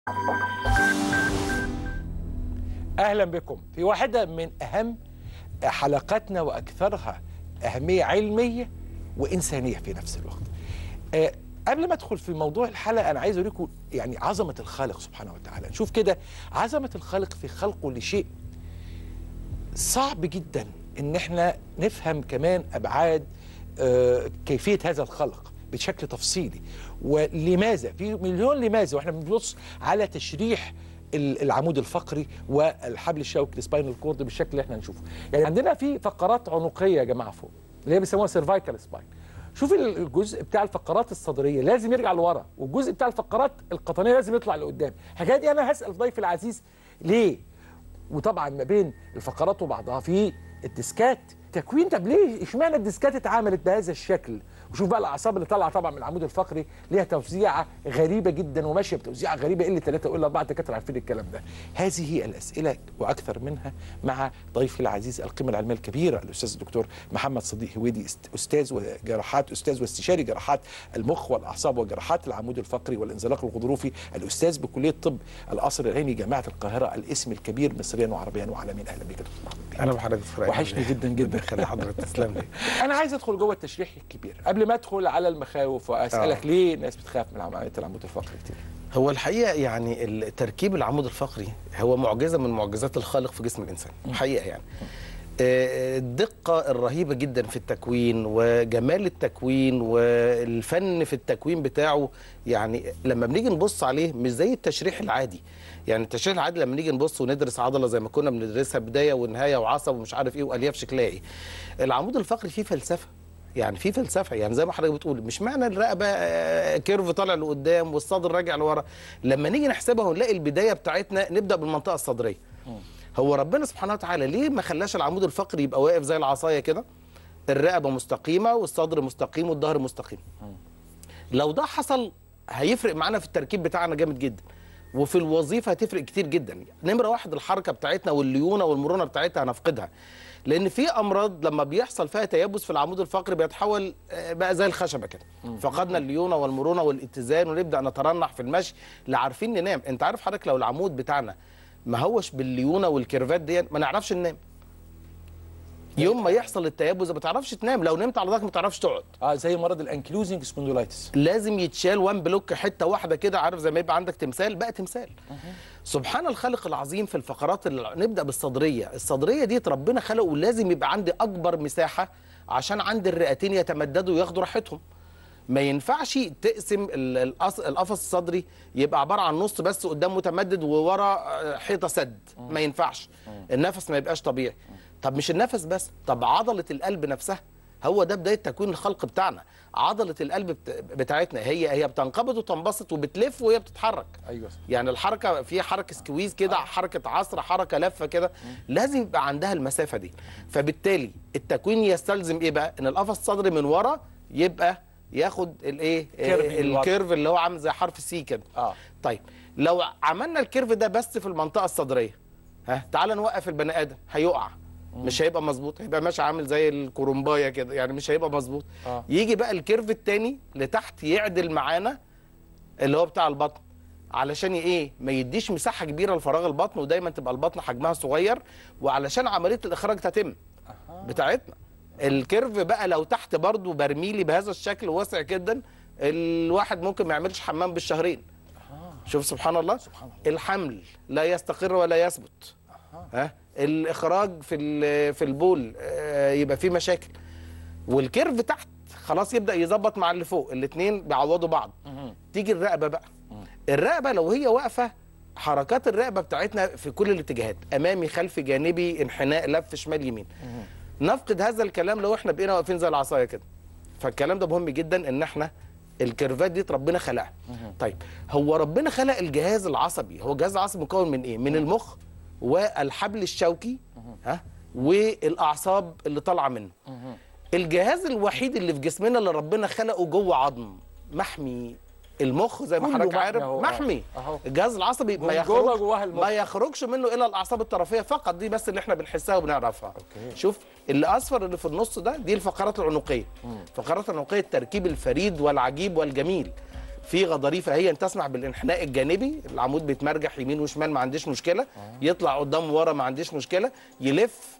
اهلا بكم في واحده من اهم حلقاتنا واكثرها اهميه علميه وانسانيه في نفس الوقت. أه قبل ما ادخل في موضوع الحلقه انا عايز اوريكم يعني عظمه الخالق سبحانه وتعالى، نشوف كده عظمه الخالق في خلقه لشيء صعب جدا ان احنا نفهم كمان ابعاد أه كيفيه هذا الخلق بشكل تفصيلي ولماذا في مليون لماذا واحنا بنبص على تشريح العمود الفقري والحبل الشوكي السباينال كورد بالشكل اللي احنا نشوفه يعني عندنا في فقرات عنقيه يا جماعه فوق اللي هي بيسموها سيرفايكال سباين شوف الجزء بتاع الفقرات الصدريه لازم يرجع لورا والجزء بتاع الفقرات القطنيه لازم يطلع لقدام الحكايه دي انا هسال ضيفي العزيز ليه وطبعا ما بين الفقرات وبعضها في الديسكات تكوين طب ليه اشمعنى الديسكات اتعملت بهذا الشكل وشوف بقى الاعصاب اللي طالعه طبعا من العمود الفقري ليها توزيعه غريبه جدا وماشيه بتوزيعه غريبه الا ثلاثه والا اربعه دكاتره عارفين الكلام ده. هذه هي الاسئله واكثر منها مع ضيفي العزيز القيمه العلميه الكبيره الاستاذ الدكتور محمد صديق هويدي استاذ وجراحات استاذ واستشاري جراحات المخ والاعصاب وجراحات العمود الفقري والانزلاق الغضروفي الاستاذ بكليه طب القصر العيني جامعه القاهره الاسم الكبير مصريا وعربيا وعالميا اهلا بك يا دكتور محمد انا بحضرتك وحشني جدا جدا خلي حضرتك تسلم لي انا عايز ادخل جوه التشريح الكبير قبل ما ادخل على المخاوف واسالك آه. ليه الناس بتخاف من عمليه العمود الفقري كتير هو الحقيقه يعني تركيب العمود الفقري هو معجزه من معجزات الخالق في جسم الانسان حقيقه يعني الدقة الرهيبة جدا في التكوين وجمال التكوين والفن في التكوين بتاعه يعني لما بنيجي نبص عليه مش زي التشريح العادي يعني التشريح العادي لما نيجي نبص وندرس عضلة زي ما كنا بندرسها بداية ونهاية وعصب ومش عارف ايه والياف شكلها ايه العمود الفقري فيه فلسفة يعني في فلسفه يعني زي ما حضرتك بتقول مش معنى الرقبه كيرف طالع لقدام والصدر راجع لورا لما نيجي نحسبها ونلاقي البدايه بتاعتنا نبدا بالمنطقه الصدريه هو ربنا سبحانه وتعالى ليه ما خلاش العمود الفقري يبقى واقف زي العصايه كده الرقبه مستقيمه والصدر مستقيم والظهر مستقيم لو ده حصل هيفرق معانا في التركيب بتاعنا جامد جدا وفي الوظيفه هتفرق كتير جدا نمره واحد الحركه بتاعتنا والليونه والمرونه بتاعتها هنفقدها لان في امراض لما بيحصل فيها تيبس في العمود الفقري بيتحول بقى زي الخشبه كده فقدنا الليونه والمرونه والاتزان ونبدا نترنح في المشي لا عارفين ننام انت عارف حضرتك لو العمود بتاعنا ما هوش بالليونه والكيرفات دي ما نعرفش ننام يوم ما يحصل التيبس ما تعرفش تنام لو نمت على ظهرك ما تعرفش تقعد اه زي مرض الانكلوزنج سبوندولايتس لازم يتشال وان بلوك حته واحده كده عارف زي ما يبقى عندك تمثال بقى تمثال أه. سبحان الخالق العظيم في الفقرات اللي نبدا بالصدريه الصدريه دي ربنا خلقه ولازم يبقى عندي اكبر مساحه عشان عندي الرئتين يتمددوا وياخدوا راحتهم ما ينفعش تقسم القفص الصدري يبقى عباره عن نص بس قدام متمدد وورا حيطه سد ما ينفعش النفس ما يبقاش طبيعي طب مش النفس بس طب عضله القلب نفسها هو ده بدايه تكوين الخلق بتاعنا عضله القلب بتاعتنا هي هي بتنقبض وتنبسط وبتلف وهي بتتحرك ايوه يعني الحركه في حركه سكويز كده آه. حركه عصر حركه لفه كده لازم يبقى عندها المسافه دي فبالتالي التكوين يستلزم ايه بقى ان القفص الصدري من ورا يبقى ياخد الايه الكيرف اللي هو عامل زي حرف سي كده اه طيب لو عملنا الكيرف ده بس في المنطقه الصدريه ها تعال نوقف البني ادم هيقع مش هيبقى مظبوط هيبقى ماشي عامل زي الكرومبايه كده يعني مش هيبقى مظبوط آه. يجي بقى الكيرف التاني لتحت يعدل معانا اللي هو بتاع البطن علشان ايه ما يديش مساحه كبيره لفراغ البطن ودايما تبقى البطن حجمها صغير وعلشان عمليه الاخراج تتم أه. بتاعتنا الكيرف بقى لو تحت برضو برميلي بهذا الشكل واسع جدا الواحد ممكن ما يعملش حمام بالشهرين أه. شوف سبحان الله سبحان الله الحمل لا يستقر ولا يثبت ها الاخراج في في البول يبقى فيه مشاكل والكيرف تحت خلاص يبدا يظبط مع اللي فوق الاثنين بيعوضوا بعض تيجي الرقبه بقى الرقبه لو هي واقفه حركات الرقبه بتاعتنا في كل الاتجاهات امامي خلفي جانبي انحناء لف شمال يمين نفقد هذا الكلام لو احنا بقينا واقفين زي العصايه كده فالكلام ده مهم جدا ان احنا الكيرفات دي ربنا خلقها طيب هو ربنا خلق الجهاز العصبي هو الجهاز العصبي مكون من ايه من المخ والحبل الشوكي ها والاعصاب اللي طالعه منه الجهاز الوحيد اللي في جسمنا اللي ربنا خلقه جوه عظم محمي المخ زي ما كله حضرتك محمي عارف أهو. محمي أهو. الجهاز العصبي ما من جوه يخرج جواها المخ. ما يخرجش منه الا الاعصاب الطرفيه فقط دي بس اللي احنا بنحسها وبنعرفها أوكي. شوف اللي اصفر اللي في النص ده دي الفقرات العنقيه الفقرات العنقيه التركيب الفريد والعجيب والجميل في غضاريف اهي تسمح بالانحناء الجانبي العمود بيتمرجح يمين وشمال ما عنديش مشكله يطلع قدام ورا ما عنديش مشكله يلف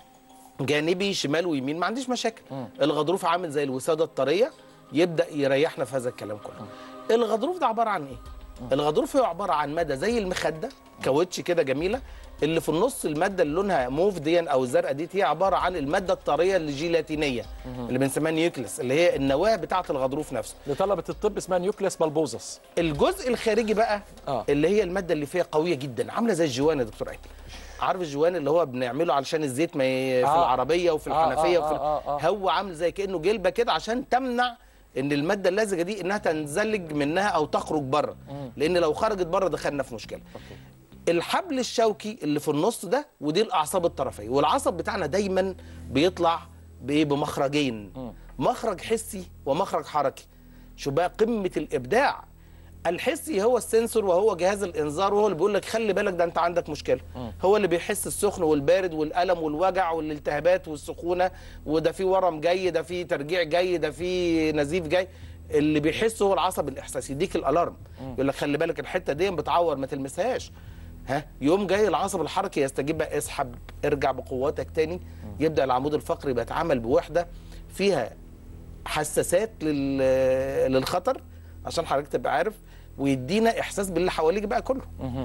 جانبي شمال ويمين ما عنديش مشاكل الغضروف عامل زي الوساده الطريه يبدا يريحنا في هذا الكلام كله الغضروف ده عباره عن ايه الغضروف هو عباره عن ماده زي المخده كاوتش كده جميله اللي في النص الماده اللي لونها موف دي او الزرقاء دي هي عباره عن الماده الطريه الجيلاتينيه اللي بنسميها نيوكليس اللي هي النواه بتاعه الغضروف نفسه لطلبه الطب اسمها نيوكليس بالبوزس الجزء الخارجي بقى آه. آه. اللي هي الماده اللي فيها قويه جدا عامله زي الجوان يا دكتور ايمن عارف الجوان اللي هو بنعمله علشان الزيت ما ي... في آه. العربيه وفي آه، الحنفيه آه، وفي آه، آه. هو عامل زي كانه جلبه كده عشان تمنع ان الماده اللزجه دي انها تنزلج منها او تخرج بره لان لو خرجت بره دخلنا في مشكله الحبل الشوكي اللي في النص ده ودي الاعصاب الطرفيه والعصب بتاعنا دايما بيطلع بايه بمخرجين مخرج حسي ومخرج حركي شو بقى قمه الابداع الحسي هو السنسور وهو جهاز الانذار وهو اللي بيقول لك خلي بالك ده انت عندك مشكله هو اللي بيحس السخن والبارد والالم والوجع والالتهابات والسخونه وده في ورم جاي ده في ترجيع جاي ده في نزيف جاي اللي بيحسه هو العصب الاحساسي يديك الالارم يقول لك خلي بالك الحته دي بتعور ما تلمسهاش ها يوم جاي العصب الحركي يستجيب بقى اسحب ارجع بقواتك تاني يبدا العمود الفقري بيتعامل بوحده فيها حساسات لل... للخطر عشان حضرتك تبقى عارف ويدينا احساس باللي حواليك بقى كله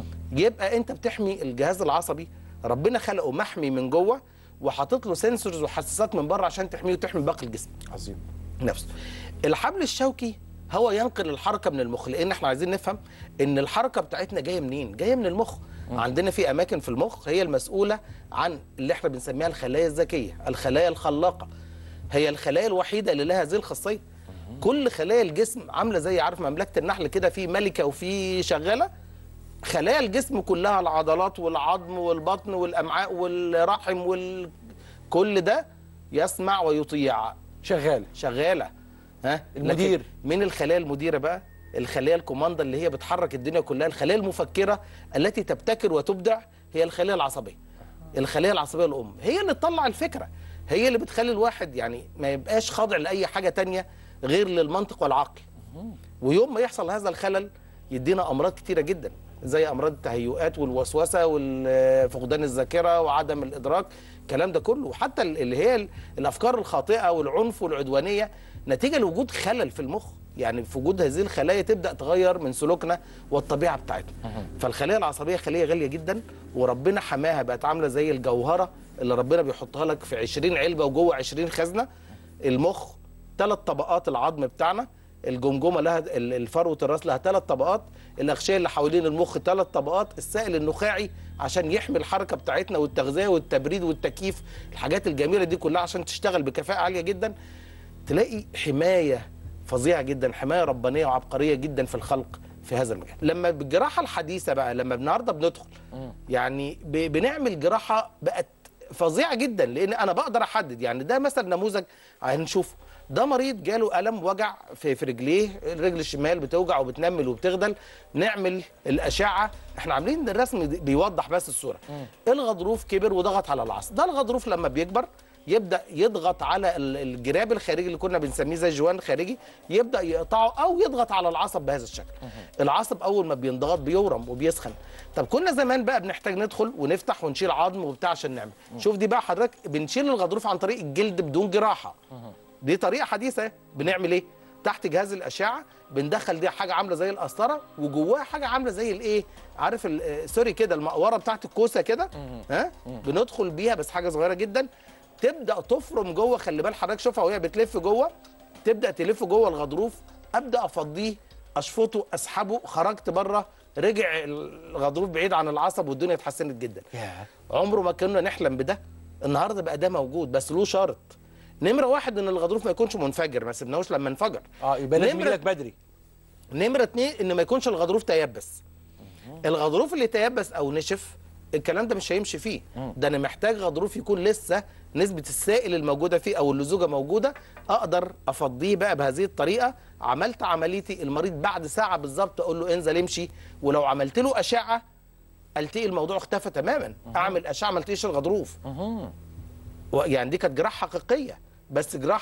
يبقى انت بتحمي الجهاز العصبي ربنا خلقه محمي من جوه وحاطط له سنسورز وحساسات من بره عشان تحميه وتحمي باقي الجسم عظيم نفسه الحبل الشوكي هو ينقل الحركه من المخ لان احنا عايزين نفهم ان الحركه بتاعتنا جايه منين جايه من المخ عندنا في اماكن في المخ هي المسؤوله عن اللي احنا بنسميها الخلايا الذكيه الخلايا الخلاقه هي الخلايا الوحيده اللي لها هذه الخاصيه كل خلايا الجسم عامله زي عارف مملكه النحل كده في ملكه وفي شغاله خلايا الجسم كلها العضلات والعظم والبطن والامعاء والرحم وال كل ده يسمع ويطيع شغال شغاله ها المدير. لكن مين الخلايا المديره بقى الخلايا الكوماندا اللي هي بتحرك الدنيا كلها الخلايا المفكره التي تبتكر وتبدع هي الخلايا العصبيه الخلايا العصبيه الام هي اللي تطلع الفكره هي اللي بتخلي الواحد يعني ما يبقاش خاضع لاي حاجه تانية غير للمنطق والعقل ويوم ما يحصل هذا الخلل يدينا امراض كتيره جدا زي امراض التهيؤات والوسوسه وفقدان الذاكره وعدم الادراك الكلام ده كله وحتى ال- اللي هي ال- الافكار الخاطئه والعنف والعدوانيه نتيجه لوجود خلل في المخ يعني في وجود هذه الخلايا تبدا تغير من سلوكنا والطبيعه بتاعتنا فالخليه العصبيه خليه غاليه جدا وربنا حماها بقت عامله زي الجوهره اللي ربنا بيحطها لك في 20 علبه وجوه 20 خزنه المخ ثلاث طبقات العظم بتاعنا الجمجمه لها ال- الفروه الراس لها ثلاث طبقات الاغشيه اللي حوالين المخ ثلاث طبقات السائل النخاعي عشان يحمي الحركه بتاعتنا والتغذيه والتبريد والتكييف الحاجات الجميله دي كلها عشان تشتغل بكفاءه عاليه جدا تلاقي حمايه فظيعه جدا حمايه ربانيه وعبقريه جدا في الخلق في هذا المجال لما بالجراحه الحديثه بقى لما النهارده بندخل يعني ب- بنعمل جراحه بقت فظيعه جدا لان انا بقدر احدد يعني ده مثلا نموذج هنشوفه ده مريض جاله الم وجع في في رجليه الرجل الشمال بتوجع وبتنمل وبتغدل نعمل الاشعه احنا عاملين الرسم دي- بيوضح بس الصوره الغضروف كبر وضغط على العصب ده الغضروف لما بيكبر يبدا يضغط على ال- الجراب الخارجي اللي كنا بنسميه زي الجوان الخارجي يبدا يقطعه او يضغط على العصب بهذا الشكل العصب اول ما بينضغط بيورم وبيسخن طب كنا زمان بقى بنحتاج ندخل ونفتح ونشيل عظم وبتاع عشان نعمل شوف دي بقى حضرتك بنشيل الغضروف عن طريق الجلد بدون جراحه دي طريقه حديثه بنعمل ايه تحت جهاز الاشعه بندخل دي حاجه عامله زي القسطره وجواها حاجه عامله زي الايه عارف ال- آه، سوري كده المقوره بتاعت الكوسه كده ها بندخل بيها بس حاجه صغيره جدا تبدا تفرم جوه خلي بال حضرتك شوفها وهي بتلف جوه تبدا تلف جوه الغضروف ابدا افضيه اشفطه اسحبه خرجت بره رجع الغضروف بعيد عن العصب والدنيا اتحسنت جدا ياه عمره ما كنا نحلم بده النهارده بقى ده موجود بس له شرط نمره واحد ان الغضروف ما يكونش منفجر ما سيبناهوش لما انفجر اه يبقى لازم نمرة- يجيلك بدري نمره اتنين ان ما يكونش الغضروف تيبس الغضروف اللي تيبس او نشف الكلام ده مش هيمشي فيه ده انا محتاج غضروف يكون لسه نسبه السائل الموجوده فيه او اللزوجه موجوده اقدر افضيه بقى بهذه الطريقه عملت عمليتي المريض بعد ساعه بالظبط اقول له انزل امشي ولو عملت له اشعه التقي الموضوع اختفى تماما اعمل اشعه ما التقيش الغضروف و- يعني دي كانت جراحه حقيقيه بس جراحه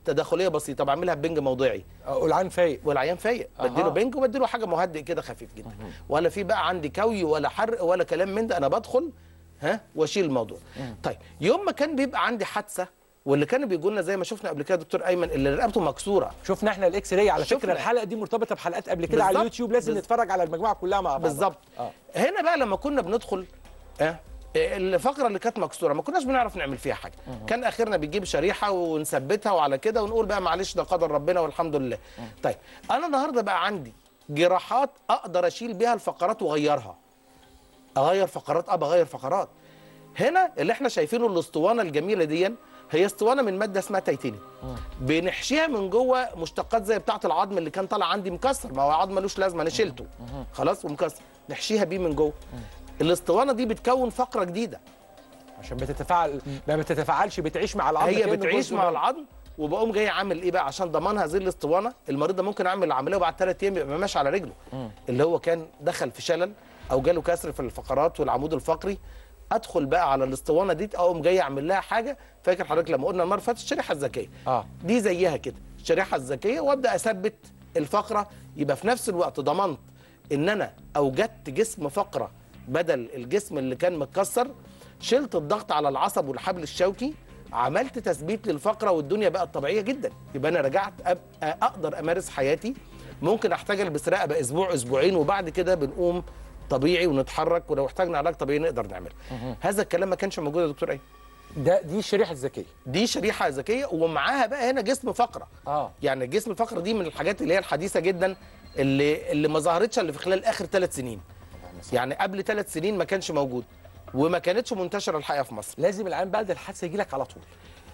تداخليه بسيطه بعملها ببنج موضعي والعين فايق والعيان فايق أها. بديله بنج وبديله حاجه مهدئ كده خفيف جدا ولا في بقى عندي كوي ولا حرق ولا كلام من ده انا بدخل ها واشيل الموضوع طيب يوم ما كان بيبقى عندي حادثه واللي كانوا بيجوا لنا زي ما شفنا قبل كده دكتور ايمن اللي رقبته مكسوره شفنا احنا الاكس راي على فكره شفنا. الحلقه دي مرتبطه بحلقات قبل كده على بالظبط. اليوتيوب لازم بز- نتفرج على المجموعه كلها مع بعض بالظبط اه هنا بقى لما كنا بندخل اه الفقره اللي كانت مكسوره ما كناش بنعرف نعمل فيها حاجه كان اخرنا بنجيب شريحه ونثبتها وعلى كده ونقول بقى معلش ده قدر ربنا والحمد لله طيب انا النهارده بقى عندي جراحات اقدر اشيل بيها الفقرات واغيرها اغير فقرات اه بغير فقرات هنا اللي احنا شايفينه الاسطوانه الجميله دي هي اسطوانه من ماده اسمها تيتانيوم بنحشيها من جوه مشتقات زي بتاعه العظم اللي كان طالع عندي مكسر ما هو عظم ملوش لازمه انا شلته خلاص ومكسر نحشيها بيه من جوه الاسطوانه دي بتكون فقره جديده عشان بتتفاعل ما بتتفاعلش بتعيش مع العظم هي كأنه بتعيش جزء مع من- العظم وبقوم جاي عامل ايه بقى عشان ضمان هذه الاسطوانه المريض ده ممكن اعمل العمليه وبعد ثلاث ايام يبقى ماشي على رجله اللي هو كان دخل في شلل او جاله كسر في الفقرات والعمود الفقري ادخل بقى على الاسطوانه دي اقوم جاي اعمل لها حاجه فاكر حضرتك لما قلنا المره اللي فاتت الشريحه الذكيه اه دي زيها كده الشريحه الذكيه وابدا اثبت الفقره يبقى في نفس الوقت ضمنت ان انا اوجدت جسم فقره بدل الجسم اللي كان متكسر شلت الضغط على العصب والحبل الشوكي عملت تثبيت للفقره والدنيا بقت طبيعيه جدا يبقى انا رجعت أب... اقدر امارس حياتي ممكن احتاج البس رقبه اسبوع اسبوعين وبعد كده بنقوم طبيعي ونتحرك ولو احتاجنا علاج طبيعي نقدر نعمله هذا الكلام ما كانش موجود يا دكتور ايه ده دي الشريحه الذكيه دي شريحه ذكيه ومعاها بقى هنا جسم فقره اه يعني جسم الفقره دي من الحاجات اللي هي الحديثه جدا اللي اللي ما ظهرتش الا في خلال اخر ثلاث سنين يعني قبل ثلاث سنين ما كانش موجود وما كانتش منتشره الحقيقه في مصر لازم العين بعد الحادثه يجي لك على طول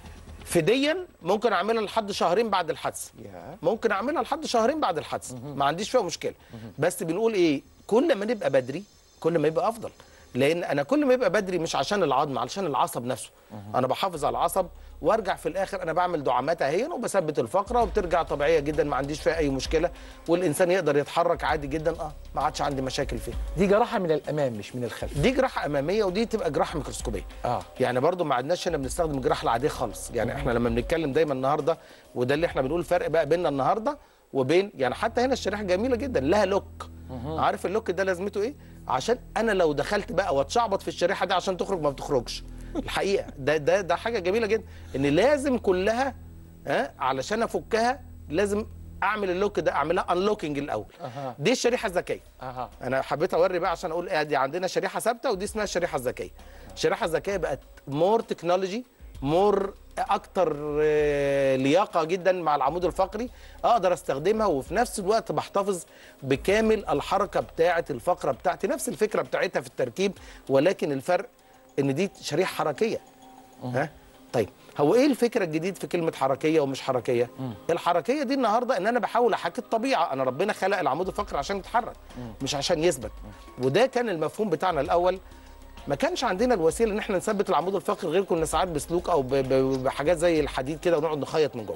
فديا ممكن اعملها لحد شهرين بعد الحادثه يا ممكن اعملها لحد شهرين بعد الحادثه ما عنديش فيها مشكله بس بنقول ايه كل ما نبقى بدري كل ما يبقى افضل لان انا كل ما يبقى بدري مش عشان العظم علشان العصب نفسه انا بحافظ على العصب وارجع في الاخر انا بعمل دعامات اهي وبثبت الفقره وبترجع طبيعيه جدا ما عنديش فيها اي مشكله والانسان يقدر يتحرك عادي جدا اه ما عادش عندي مشاكل فيها دي جراحه من الامام مش من الخلف دي جراحه اماميه ودي تبقى جراحه ميكروسكوبيه اه يعني برضو ما عدناش هنا بنستخدم الجراحه العاديه خالص يعني احنا لما بنتكلم دايما النهارده وده اللي احنا بنقول فرق بقى بيننا النهارده وبين يعني حتى هنا الشريحه جميله جدا لها لوك عارف اللوك ده لازمته ايه عشان انا لو دخلت بقى واتشعبط في الشريحه دي عشان تخرج ما بتخرجش الحقيقه ده ده ده حاجه جميله جدا ان لازم كلها ها علشان افكها لازم اعمل اللوك ده اعملها انلوكينج الاول أها. دي الشريحه الذكيه اها انا حبيت اوري بقى عشان اقول ايه دي عندنا شريحه ثابته ودي اسمها الشريحه الذكيه الشريحه الذكيه بقت مور تكنولوجي مور اكتر آه، لياقه جدا مع العمود الفقري اقدر استخدمها وفي نفس الوقت بحتفظ بكامل الحركه بتاعه الفقره بتاعتي نفس الفكره بتاعتها في التركيب ولكن الفرق ان دي شريحه حركيه ها طيب هو ايه الفكره الجديد في كلمه حركيه ومش حركيه الحركيه دي النهارده ان انا بحاول احاكي الطبيعه انا ربنا خلق العمود الفقري عشان يتحرك مش عشان يثبت وده كان المفهوم بتاعنا الاول ما كانش عندنا الوسيله ان احنا نثبت العمود الفقري غير كنا ساعات بسلوك او ب- ب- بحاجات زي الحديد كده ونقعد نخيط من جوه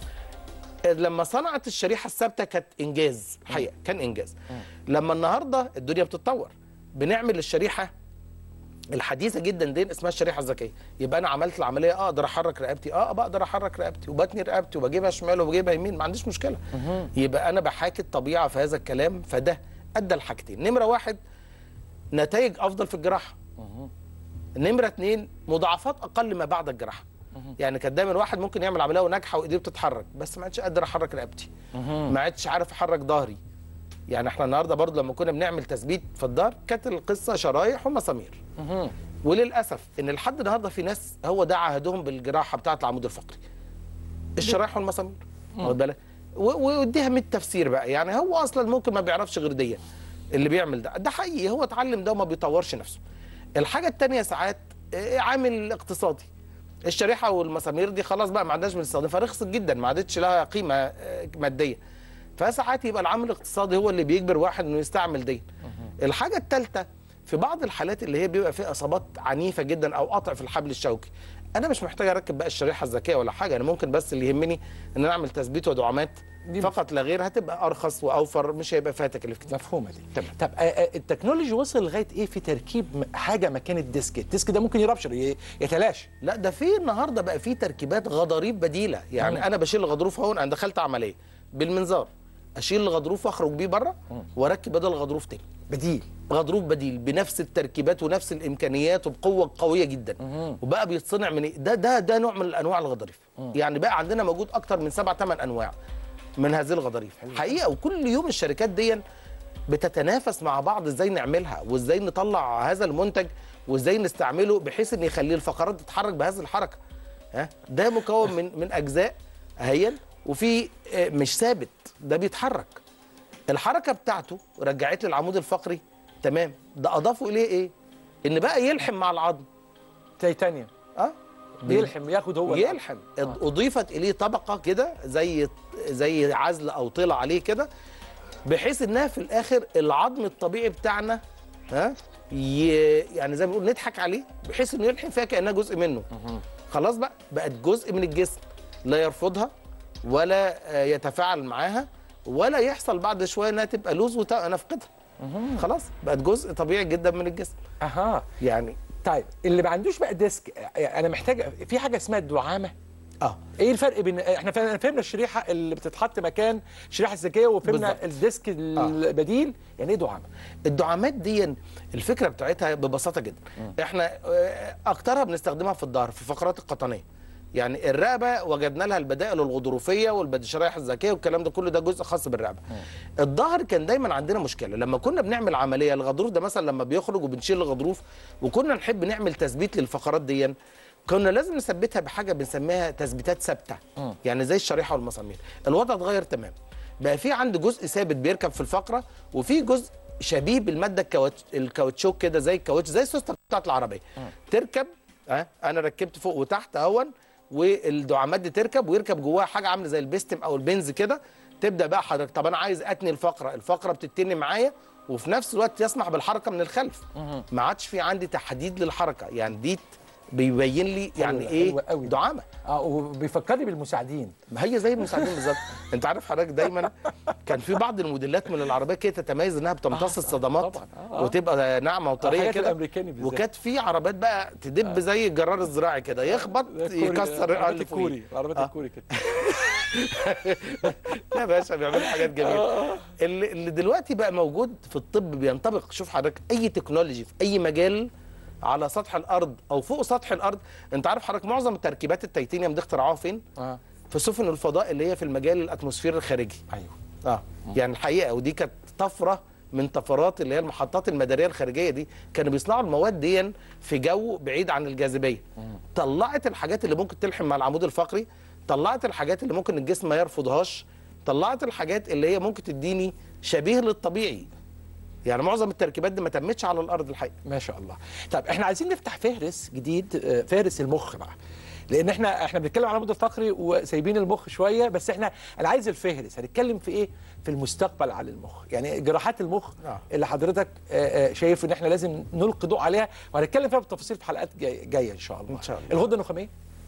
لما صنعت الشريحه الثابته كانت انجاز الحقيقه كان انجاز لما النهارده الدنيا بتتطور بنعمل الشريحه الحديثه جدا دي اسمها الشريحه الذكيه يبقى انا عملت العمليه اقدر احرك رقبتي اه بقدر احرك رقبتي وبتني رقبتي وبجيبها شمال وبجيبها يمين ما عنديش مشكله يبقى انا بحاكي الطبيعه في هذا الكلام فده ادى الحاجتين نمره واحد نتائج افضل في الجراحه نمره اتنين مضاعفات اقل ما بعد الجراحه يعني كان دايما واحد ممكن يعمل عمليه وناجحه وايديه بتتحرك بس ما عادش قادر احرك رقبتي ما عادش عارف احرك ظهري يعني احنا النهارده برضه لما كنا بنعمل تثبيت في الظهر كانت القصه شرايح ومسامير وللاسف ان لحد النهارده في ناس هو ده عهدهم بالجراحه بتاعه العمود الفقري الشرايح والمسامير واخد بالك و- واديها 100 تفسير بقى يعني هو اصلا ممكن ما بيعرفش غير دي اللي بيعمل ده ده حقيقي هو اتعلم ده وما بيطورش نفسه الحاجه الثانيه ساعات آه، عامل اقتصادي الشريحه والمسامير دي خلاص بقى ما عندناش بنستخدمها فرخصت جدا ما عادتش لها قيمه آه، ماديه فساعات يبقى العامل الاقتصادي هو اللي بيجبر واحد انه يستعمل دي الحاجه الثالثه في بعض الحالات اللي هي بيبقى فيها اصابات عنيفه جدا او قطع في الحبل الشوكي انا مش محتاج اركب بقى الشريحه الذكيه ولا حاجه انا ممكن بس اللي يهمني ان انا اعمل تثبيت ودعامات دي فقط لا غير هتبقى ارخص واوفر مش هيبقى فيها تكاليف كتير مفهومه دي تمام. طب آه، آه، التكنولوجي وصل لغايه ايه في تركيب م- حاجه مكان الديسك الديسك ده ممكن يربشر ي- يتلاشى لا ده في النهارده بقى في تركيبات غضاريف بديله يعني مم. انا بشيل الغضروف اهو انا دخلت عمليه بالمنظار اشيل الغضروف واخرج بيه بره واركب بدل الغضروف تاني بديل غضروف بديل بنفس التركيبات ونفس الامكانيات وبقوه قويه جدا مهم. وبقى بيتصنع من إيه؟ ده ده ده نوع من انواع الغضاريف يعني بقى عندنا موجود اكتر من سبع ثمان انواع من هذه الغضاريف حقيقه وكل يوم الشركات دي بتتنافس مع بعض ازاي نعملها وازاي نطلع هذا المنتج وازاي نستعمله بحيث ان يخلي الفقرات تتحرك بهذه الحركه ها ده مكون من من اجزاء اهيا وفي آه، مش ثابت ده بيتحرك الحركه بتاعته رجعت لي العمود الفقري تمام ده اضافوا اليه ايه ان بقى يلحم مع العظم تيتانيوم اه بيلحم ياخد هو يلحم اضيفت اليه طبقه كده زي زي عزل او طلع عليه كده بحيث انها في الاخر العظم الطبيعي بتاعنا ها ي... يعني زي ما بنقول نضحك عليه بحيث انه يلحم فيها كانها جزء منه خلاص بقى بقت جزء من الجسم لا يرفضها ولا آه، يتفاعل معاها ولا يحصل بعد شويه انها تبقى لوز ونفقدها خلاص بقت جزء طبيعي جدا من الجسم اها يعني طيب اللي ما عندوش بقى ديسك آه، انا محتاج في حاجه اسمها الدعامه اه ايه الفرق بين احنا فهمنا فهمنا الشريحه اللي بتتحط مكان الشريحه الذكيه وفهمنا بالظبط. الديسك البديل يعني ايه دعامه الدعامات دي الفكره بتاعتها ببساطه جدا احنا آه، اكترها بنستخدمها في الظهر في الفقرات القطنيه يعني الرقبه وجدنا لها البدائل الغضروفيه والشرايح الذكيه والكلام ده كله ده جزء خاص بالرقبه الظهر كان دايما عندنا مشكله لما كنا بنعمل عمليه الغضروف ده مثلا لما بيخرج وبنشيل الغضروف وكنا نحب نعمل تثبيت للفقرات دي كنا لازم نثبتها بحاجه بنسميها تثبيتات ثابته يعني زي الشريحه والمسامير الوضع اتغير تمام بقى في عندي جزء ثابت بيركب في الفقره وفي جزء شبيه بالماده الكاوتش الكاوتشوك كده زي الكاوتش زي السوسته بتاعت العربيه تركب ها انا ركبت فوق وتحت اهون والدعامات دي تركب ويركب جواها حاجه عامله زي البستم او البنز كده تبدا بقى حضرتك طب انا عايز اتني الفقره الفقره بتتني معايا وفي نفس الوقت يسمح بالحركه من الخلف ما عادش في عندي تحديد للحركه يعني دي بيبين لي يعني حلوة- ايه حلوة قوي. دعامه اه وبيفكرني بالمساعدين ما هي زي المساعدين بالظبط انت عارف حضرتك دايما كان في بعض الموديلات من العربيه كده تتميز انها بتمتص آه، الصدمات طبعاً. آه، آه. وتبقى ناعمه وطريه الحاجات كده الأمريكاني بالذات. وكانت في عربيات بقى تدب زي الجرار الزراعي كده يخبط يكسر العربيات اللي فوقيه. الكوري العربيات آه. الكوري كده لا يا باشا بيعملوا حاجات جميله اللي, اللي دلوقتي بقى موجود في الطب بينطبق شوف حضرتك اي تكنولوجي في اي مجال على سطح الارض او فوق سطح الارض انت عارف حضرتك معظم تركيبات التيتانيوم دي اخترعوها فين اه في سفن الفضاء اللي هي في المجال الاتموسفير الخارجي ايوه اه يعني الحقيقه ودي كانت طفره من طفرات اللي هي المحطات المداريه الخارجيه دي كانوا بيصنعوا المواد دي في جو بعيد عن الجاذبيه طلعت الحاجات اللي ممكن تلحم مع العمود الفقري طلعت الحاجات اللي ممكن الجسم ما يرفضهاش طلعت الحاجات اللي هي ممكن تديني شبيه للطبيعي يعني معظم التركيبات دي ما تمتش على الارض الحقيقه ما شاء الله طب احنا عايزين نفتح فهرس جديد آه، فهرس المخ بقى لان احنا احنا بنتكلم عن العمود الفقري وسايبين المخ شويه بس احنا انا عايز الفهرس هنتكلم في ايه في المستقبل على المخ يعني جراحات المخ آه. اللي حضرتك آه، آه، شايف ان احنا لازم نلقي ضوء عليها وهنتكلم فيها بالتفاصيل في حلقات جايه جايه ان شاء الله إن شاء الله. الغده النخاميه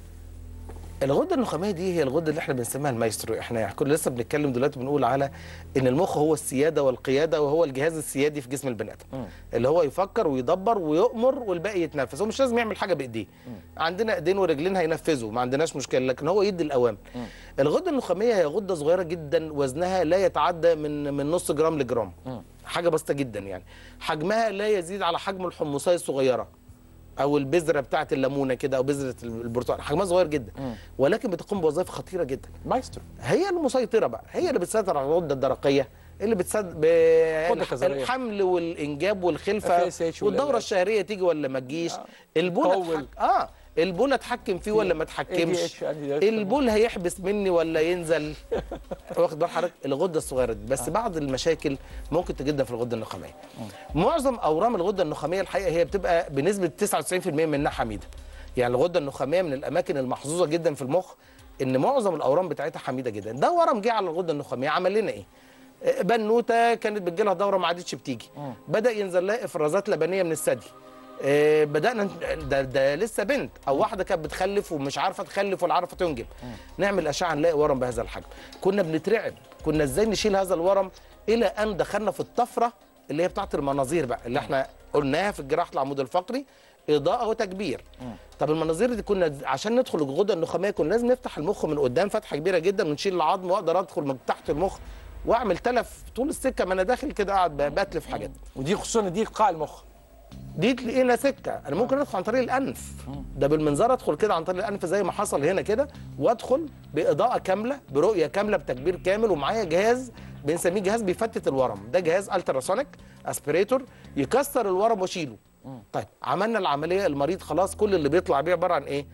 الغده النخاميه دي هي الغده اللي احنا بنسميها المايسترو احنا كنا لسه بنتكلم دلوقتي بنقول على ان المخ هو السياده والقياده وهو الجهاز السيادي في جسم البني ادم اللي هو يفكر ويدبر ويؤمر والباقي يتنفذ هو مش لازم يعمل حاجه بايديه عندنا ايدين ورجلين هينفذوا ما عندناش مشكله لكن هو يدي الاوامر الغده النخاميه هي غده صغيره جدا وزنها لا يتعدى من من نص جرام لجرام حاجه بسيطه جدا يعني حجمها لا يزيد على حجم الحمصيه الصغيره او البذره بتاعه الليمونه كده او بذره البرتقال حجمها صغير جدا ولكن بتقوم بوظائف خطيره جدا مايسترو هي المسيطره بقى هي اللي بتسيطر على الغده الدرقيه اللي بتسد ب... غدة كظرية. الحمل والانجاب والخلفه FSH والدوره والإعلان. الشهريه تيجي ولا ما تجيش آه. البول تطول. أتحك... اه البول اتحكم فيه ولا ما اتحكمش ADH anti- البول هيحبس مني ولا ينزل واخد بال حضرتك الغده الصغيره دي بس بعض المشاكل ممكن تجدها في الغده النخاميه معظم اورام الغده النخاميه الحقيقه هي بتبقى بنسبه 99% منها حميده يعني الغده النخاميه من الاماكن المحظوظه جدا في المخ ان معظم الاورام بتاعتها حميده جدا ده ورم جه على الغده النخاميه عمل لنا ايه بنوته كانت بتجي لها دوره ما عادتش بتيجي بدا ينزل لها افرازات لبنيه من الثدي آه، بدانا ن- ده, ده لسه بنت او واحده كانت بتخلف ومش عارفه تخلف ولا عارفه تنجب نعمل اشعه نلاقي ورم بهذا الحجم كنا بنترعب كنا ازاي نشيل هذا الورم الى ان دخلنا في الطفره اللي هي بتاعت المناظير بقى اللي احنا قلناها في جراحه العمود الفقري اضاءه وتكبير طب المناظير دي كنا عشان ندخل الغده النخاميه كنا لازم نفتح المخ من قدام فتحه كبيره جدا ونشيل العظم واقدر ادخل من تحت المخ واعمل تلف طول السكه ما انا داخل كده قاعد ب- بتلف حاجات ودي خصوصا دي قاع المخ دي تلاقينا سكه انا ممكن ادخل عن طريق الانف ده بالمنظار ادخل كده عن طريق الانف زي ما حصل هنا كده وادخل باضاءه كامله برؤيه كامله بتكبير كامل ومعايا جهاز بنسميه جهاز بيفتت الورم ده جهاز التراسونيك اسبريتور يكسر الورم واشيله طيب عملنا العمليه المريض خلاص كل اللي بيطلع بيه عباره عن ايه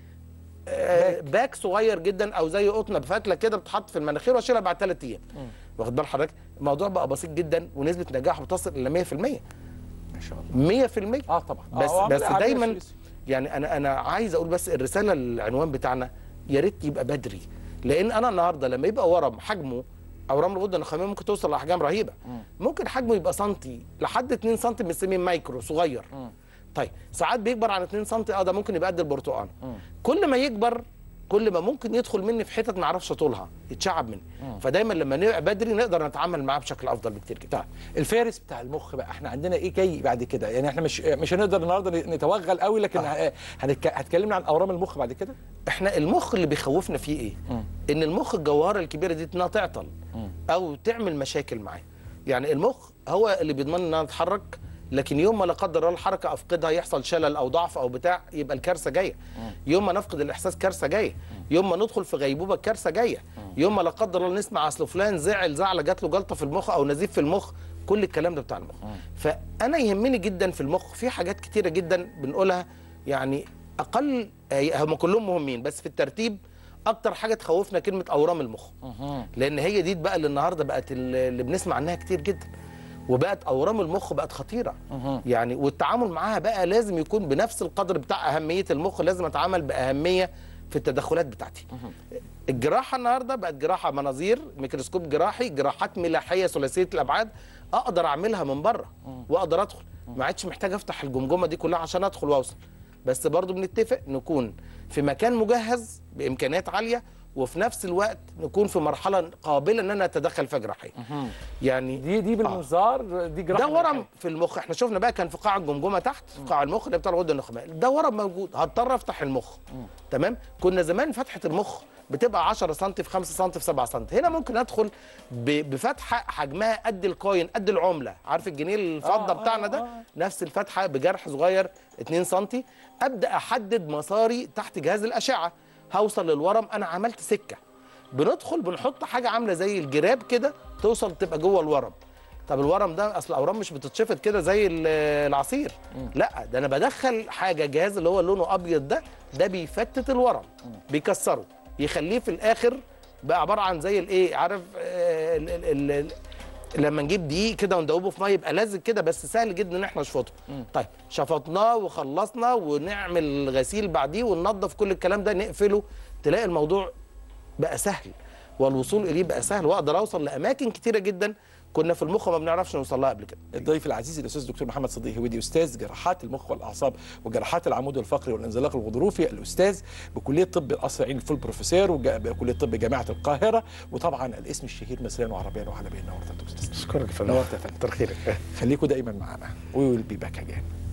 آه، باك صغير جدا او زي قطنه بفتله كده بتحط في المناخير واشيلها بعد ثلاث ايام واخد بال حضرتك الموضوع بقى بسيط جدا ونسبه نجاحه بتصل الى 100% ما شاء الله 100% اه طبعا بس آه، بس عملية- عملية دايما سويسي. يعني انا انا عايز اقول بس الرساله العنوان بتاعنا يا ريت يبقى بدري لان انا النهارده لما يبقى ورم حجمه اورام الغده النخاميه ممكن توصل لاحجام رهيبه ممكن حجمه يبقى سنتي لحد 2 سم بنسميه مايكرو صغير طيب ساعات بيكبر عن 2 سم اه ده ممكن يبقى قد البرتقال كل ما يكبر كل ما ممكن يدخل مني في حتت ما اعرفش اطولها يتشعب مني فدايما لما نبقى بدري نقدر نتعامل معاه بشكل افضل بكتير جدا طيب الفارس بتاع المخ بقى احنا عندنا ايه جاي بعد كده يعني احنا مش مش هنقدر النهارده نتوغل قوي لكن آه. هنتك... هتكلمنا عن اورام المخ بعد كده احنا المخ اللي بيخوفنا فيه ايه؟ ان المخ الجوهره الكبيره دي انها تعطل او تعمل مشاكل معاه. يعني المخ هو اللي بيضمن ان انا اتحرك لكن يوم ما لا قدر الله الحركه افقدها يحصل شلل او ضعف او بتاع يبقى الكارثه جايه. يوم ما نفقد الاحساس كارثه جايه. يوم ما ندخل في غيبوبه كارثه جايه. يوم ما لا قدر الله نسمع اصل فلان زعل زعله جات له جلطه في المخ او نزيف في المخ كل الكلام ده بتاع المخ. فانا يهمني جدا في المخ في حاجات كتيره جدا بنقولها يعني اقل هي- هم كلهم مهمين بس في الترتيب اكتر حاجه تخوفنا كلمه اورام المخ لان هي دي بقى اللي النهارده بقت اللي اللي بنسمع عنها كتير جدا وبقت اورام المخ بقت خطيره يعني والتعامل معاها بقى لازم يكون بنفس القدر بتاع اهميه المخ لازم اتعامل باهميه في التدخلات بتاعتي الجراحه النهارده بقت جراحه مناظير ميكروسكوب جراحي جراحات ملاحيه ثلاثيه الابعاد اقدر اعملها من بره واقدر ادخل ما عادش محتاج افتح الجمجمه دي كلها عشان ادخل واوصل بس برضو بنتفق نكون في مكان مجهز بامكانيات عاليه وفي نفس الوقت نكون في مرحله قابله ان انا اتدخل فيها جراحيا يعني دي دي بالمنظار دي جراحه ده ورم في المخ احنا شفنا بقى كان في قاع الجمجمه تحت في قاع المخ اللي بتاع الغده النخاميه ده ورم موجود هضطر افتح المخ تمام كنا زمان فتحه المخ بتبقى 10 سم في 5 سم في 7 سم هنا ممكن ادخل ب- بفتحه حجمها قد الكوين قد العمله عارف الجنيه الفضه آه، بتاعنا آه، ده آه. نفس الفتحه بجرح صغير 2 سم ابدا احدد مساري تحت جهاز الاشعه هوصل للورم انا عملت سكه بندخل بنحط حاجه عامله زي الجراب كده توصل تبقى جوه الورم طب الورم ده اصل الاورام مش بتتشفط كده زي ال- العصير لا ده انا بدخل حاجه جهاز اللي هو لونه ابيض ده ده بيفتت الورم بيكسره يخليه في الاخر بقى عباره عن زي الايه عارف آه، ال ال ال لما نجيب دقيق كده وندوبه في ميه يبقى لازق كده بس سهل جدا ان احنا نشفطه طيب شفطناه وخلصنا ونعمل غسيل بعديه وننظف كل الكلام ده نقفله تلاقي الموضوع بقى سهل والوصول اليه بقى سهل واقدر اوصل لاماكن كتيره جدا كنا في المخ ما بنعرفش نوصل لها قبل كده الضيف العزيز الاستاذ دكتور محمد صديق هويدي استاذ جراحات المخ والاعصاب وجراحات العمود الفقري والانزلاق الغضروفي الاستاذ بكليه طب القصر العيني الفول بروفيسور وبكليه طب جامعه القاهره وطبعا الاسم الشهير مصريا وعربيا وعالميا نورت يا دكتور اشكرك يا فندم نورت يا فندم كتر خيرك خليكم دايما معنا وي ويل بي باك اجين